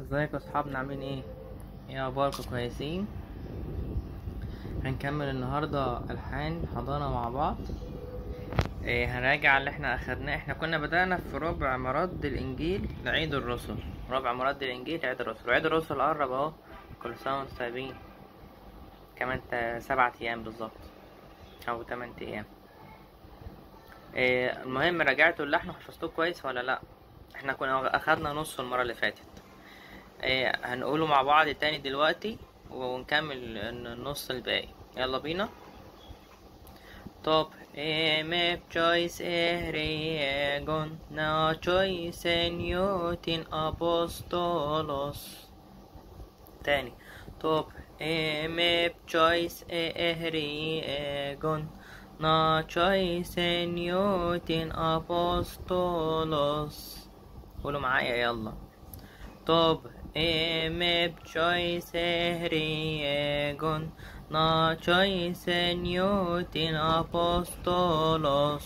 ازيكم اصحابنا عاملين ايه ايه اخباركم كويسين هنكمل النهارده الحان حضانه مع بعض إيه هنراجع اللي احنا اخدناه احنا كنا بدأنا في ربع مرد الانجيل لعيد الرسل ربع مرد الانجيل لعيد الرسل وعيد الرسل قرب اهو كل سنه وانتم طيبين كمان تا- سبعة ايام بالظبط او تمن ايام إيه المهم راجعتوا اللحن وحفظتوه كويس ولا لا احنا كنا اخدنا نص المره اللي فاتت إيه هنقوله مع بعض تاني دلوقتي ونكمل النص الباقي يلا بينا طب eme choice eriegon na choice newtin apostolos تاني طب eme choice eriegon na choice newtin apostolos قولوا معايا يلا طب eme choice eriegon na choice newtin apostolos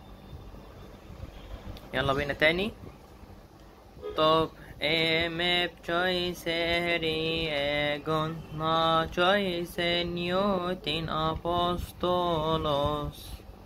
يلا بينا تاني طب eme choice eriegon na choice newtin apostolos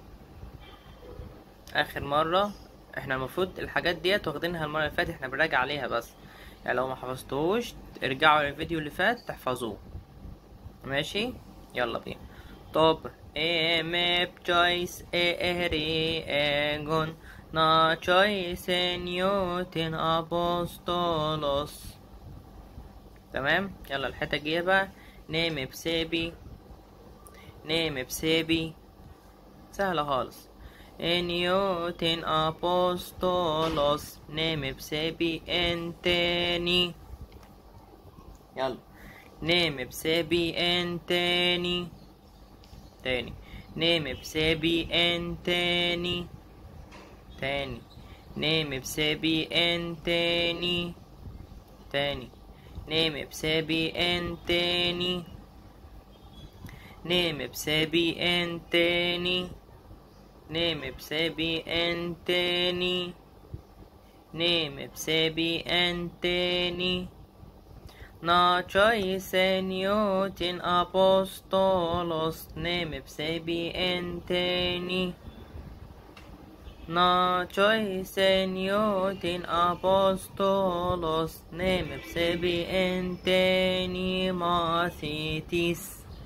اخر مرة احنا المفروض الحاجات ديت واخدينها المرة اللي فاتت احنا بنراجع عليها بس يعني لو ما حفظتوش ارجعوا للفيديو اللي فات تحفظوه ماشي يلا بينا طب ام تشويس اهري اجون نا تشويس نيوتن ابوستولوس تمام يلا الحته الجايه بقى نيم بسيبي نيم بسيبي سهله خالص نيوتن ابوستولوس نيم بسيبي انتني يلا نيم بسبي ان تاني تاني نيم بسبي ان تاني تاني نيم بسبي ان تاني تاني نيم بسبي ان تاني نيم بسبي ان تاني نيم بسبي ان تاني نيم بسبي ان تاني Na choice newtin apostolos neme psebi enteni. Na choice newtin apostolos neme psebi enteni masitis.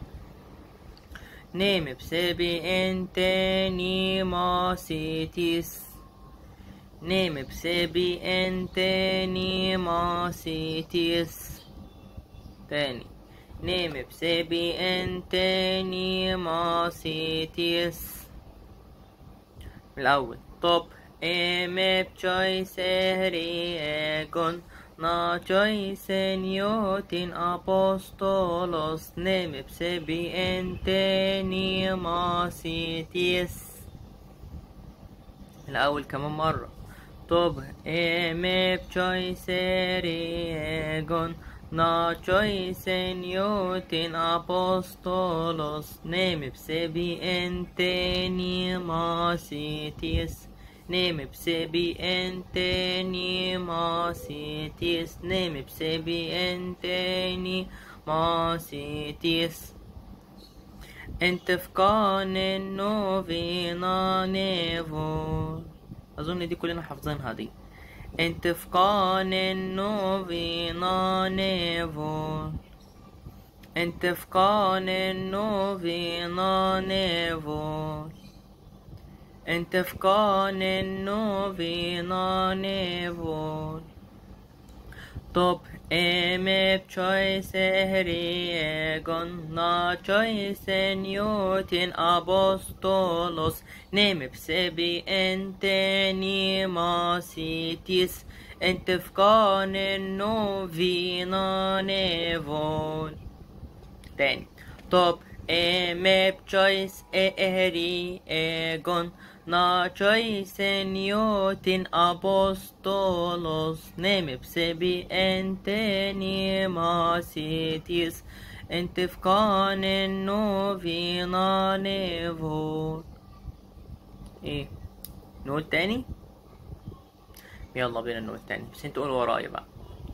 Neme psebi enteni masitis. Neme psebi enteni masitis. تاني نيم بسبي انتني ماسيتيس من الأول طب ام بتشويس هري اجون نا تشويس نيوتن ابوستولوس نيم بسبي انتني ماسيتيس الأول كمان مرة طب ام بتشويس هري اجون Na choice newtin apostolos neme psebi enteni masitis neme psebi enteni masitis neme psebi enteni masitis انت في قان النوفينا نيفو اظن دي كلنا حافظينها دي انت في قان النوفينا نيفو انت في قان النوفينا نيفو انت في قان النوفينا نيفو طب ام بتشويس هريجون نا تشويس نيوتن ابوستولوس نيم بسبي انتني ماسيتيس انت في قان النوفينا نيفون تاني طب ام بتشويس اهري اجون نا تشويس نيوتن ابوستولوس نيم بسبي انتني ماسيتيس انت في قان النوفينا نيفون ايه نقول تاني يلا بينا نقول تاني بس انت قول ورايا بقى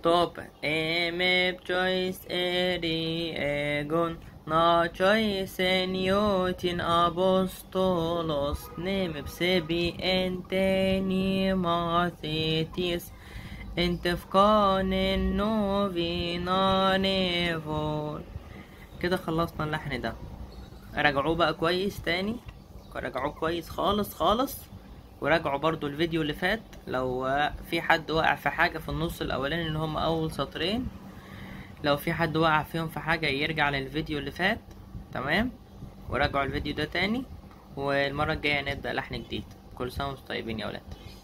Top emep choice eri egon na choice niotin apostolos nemep sebi enteni mathitis انتفقان نوفينا نيفول كده خلصنا اللحن ده راجعوه بقى كويس تاني راجعوه كويس خالص خالص وراجعوا برضو الفيديو اللي فات لو في حد وقع في حاجة في النص الأولاني اللي هم أول سطرين لو في حد وقع فيهم في حاجة يرجع للفيديو اللي فات تمام وراجعوا الفيديو ده تاني والمرة الجاية نبدأ لحن جديد كل سنة وانتم طيبين يا ولاد